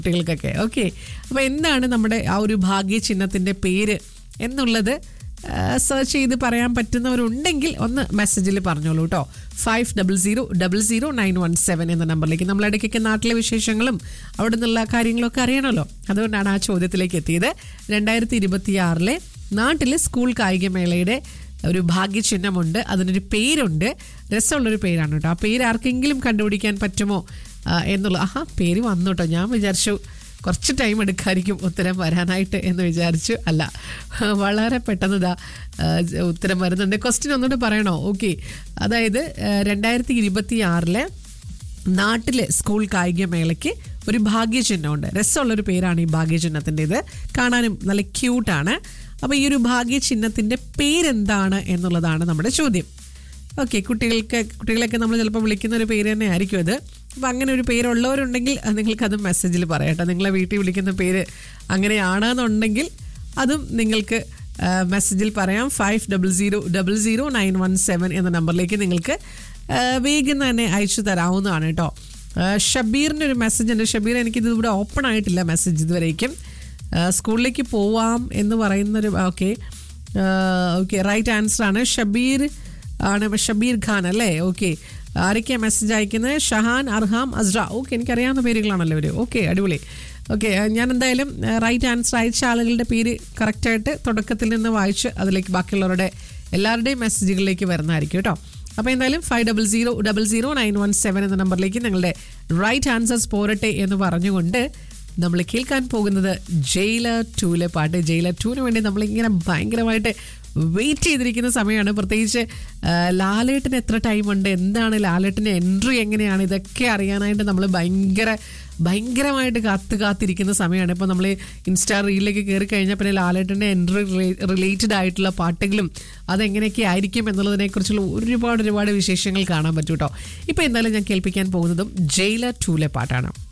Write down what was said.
കുട്ടികൾക്കൊക്കെ ഓക്കെ അപ്പോൾ എന്താണ് നമ്മുടെ ആ ഒരു ഭാഗ്യ ചിഹ്നത്തിൻ്റെ പേര് എന്നുള്ളത് സെർച്ച് ചെയ്ത് പറയാൻ പറ്റുന്നവരുണ്ടെങ്കിൽ ഒന്ന് മെസ്സേജിൽ പറഞ്ഞോളൂ കേട്ടോ five double zero double zero nine one seven എന്ന നമ്പറിലേക്ക് നമ്മൾ ഇടയ്ക്കൊക്കെ നാട്ടിലെ വിശേഷങ്ങളും അവിടെ നിന്നുള്ള കാര്യങ്ങളൊക്കെ അറിയണമല്ലോ അതുകൊണ്ടാണ് ആ ചോദ്യത്തിലേക്ക് എത്തിയത് രണ്ടായിരത്തി ഇരുപത്തി ആറിലെ നാട്ടിലെ സ്കൂൾ കായികമേളയുടെ ഒരു ഭാഗ്യചിഹ്നമുണ്ട് അതിനൊരു പേരുണ്ട് രസമുള്ളൊരു പേരാണ് കേട്ടോ ആ പേര് ആർക്കെങ്കിലും കണ്ടുപിടിക്കാൻ പറ്റുമോ ആ, എന്നുള്ള ആഹാ പേര് വന്നു കേട്ടോ ഞാൻ വിചാരിച്ചു കുറച്ച് ടൈം എടുക്കായിരിക്കും ഉത്തരം വരാനായിട്ട് എന്ന് വിചാരിച്ചു അല്ല വളരെ പെട്ടെന്ന് ഇതാ ആ, ഉത്തരം വരുന്നുണ്ട് ക്വസ്റ്റ്യൻ ഒന്നുകൂടെ പറയണോ ഓക്കെ അതായത് രണ്ടായിരത്തി ഇരുപത്തി ആറിലെ നാട്ടിലെ സ്കൂൾ കായികമേളയ്ക്ക് ഒരു ഭാഗ്യചിഹ്നമുണ്ട് രസമുള്ളൊരു പേരാണ് ഈ ഭാഗ്യചിഹ്നത്തിൻ്റെത് കാണാനും നല്ല ക്യൂട്ടാണ് അപ്പോൾ ഈ ഒരു ഭാഗ്യചിഹ്നത്തിൻ്റെ പേരെന്താണ് എന്നുള്ളതാണ് നമ്മുടെ ചോദ്യം ഓക്കെ കുട്ടികൾക്ക് കുട്ടികളൊക്കെ നമ്മൾ ചിലപ്പോൾ വിളിക്കുന്ന ഒരു പേര് തന്നെ ആയിരിക്കും അത് അപ്പം അങ്ങനെ ഒരു പേരുള്ളവരുണ്ടെങ്കിൽ അത് നിങ്ങൾക്കത് മെസ്സേജിൽ പറയട്ടെ നിങ്ങളെ വീട്ടിൽ വിളിക്കുന്ന പേര് അങ്ങനെയാണെന്നുണ്ടെങ്കിൽ അതും നിങ്ങൾക്ക് ആ, മെസ്സേജിൽ പറയാം five double zero double zero nine one seven എന്ന നമ്പറിലേക്ക് നിങ്ങൾക്ക് ആ, വേഗം തന്നെ അയച്ചു തരാവുന്നതാണ് കേട്ടോ ആ, ഷബീറിൻ്റെ ഒരു മെസ്സേജ് ഉണ്ട് ഷബീർ എനിക്കിത് ഇവിടെ ഓപ്പൺ ആയിട്ടില്ല മെസ്സേജ് ഇതുവരേക്കും ആ, സ്കൂളിലേക്ക് പോവാം എന്ന് പറയുന്നൊരു ഓക്കെ ഓക്കെ റൈറ്റ് ആൻസർ ആണ് ഷബീർ ആണ് ഷബീർ ഖാൻ അല്ലേ ഓക്കെ ആരൊക്കെയാണ് മെസ്സേജ് അയക്കുന്നത് ഷഹാൻ അർഹാം അസ്ര ഓക്കെ എനിക്കറിയാവുന്ന പേരുകളാണല്ലോ ഇവർ ഓക്കെ അടിപൊളി ഓക്കെ ഞാൻ എന്തായാലും റൈറ്റ് ആൻസർ അയച്ച ആളുകളുടെ പേര് കറക്റ്റായിട്ട് തുടക്കത്തിൽ നിന്ന് വായിച്ച് അതിലേക്ക് ബാക്കിയുള്ളവരുടെ എല്ലാവരുടെയും മെസ്സേജുകളിലേക്ക് വരുന്നതായിരിക്കും കേട്ടോ അപ്പോൾ എന്തായാലും five double zero double zero nine one seven എന്ന നമ്പറിലേക്ക് നിങ്ങളുടെ റൈറ്റ് ആൻസേഴ്സ് പോരട്ടെ എന്ന് പറഞ്ഞുകൊണ്ട് നമ്മൾ കേൾക്കാൻ പോകുന്നത് ജയിലർ ടൂലെ പാട്ട് ജയിലർ ടൂവിന് വേണ്ടി നമ്മളിങ്ങനെ ഭയങ്കരമായിട്ട് വെയിറ്റ് ചെയ്തിരിക്കുന്ന സമയമാണ് പ്രത്യേകിച്ച് ആ, ലാലേട്ടന് എത്ര ടൈമുണ്ട് എന്താണ് ലാലേട്ടൻ്റെ എൻട്രി എങ്ങനെയാണ് ഇതൊക്കെ അറിയാനായിട്ട് നമ്മൾ ഭയങ്കര ഭയങ്കരമായിട്ട് കാത്ത് കാത്തിരിക്കുന്ന സമയമാണ് ഇപ്പോൾ നമ്മൾ ഇൻസ്റ്റാ റീലിലേക്ക് കയറി കഴിഞ്ഞാൽ പിന്നെ ലാലേട്ടൻ്റെ എൻട്രി റിലേറ്റഡ് ആയിട്ടുള്ള പാട്ടുകളും അതെങ്ങനെയൊക്കെ ആയിരിക്കും എന്നുള്ളതിനെക്കുറിച്ചുള്ള ഒരുപാട് ഒരുപാട് വിശേഷങ്ങൾ കാണാൻ പറ്റും കേട്ടോ ഇപ്പോൾ എന്തായാലും ഞാൻ കേൾപ്പിക്കാൻ പോകുന്നതും ജയിലർ ടൂലെ പാട്ടാണ്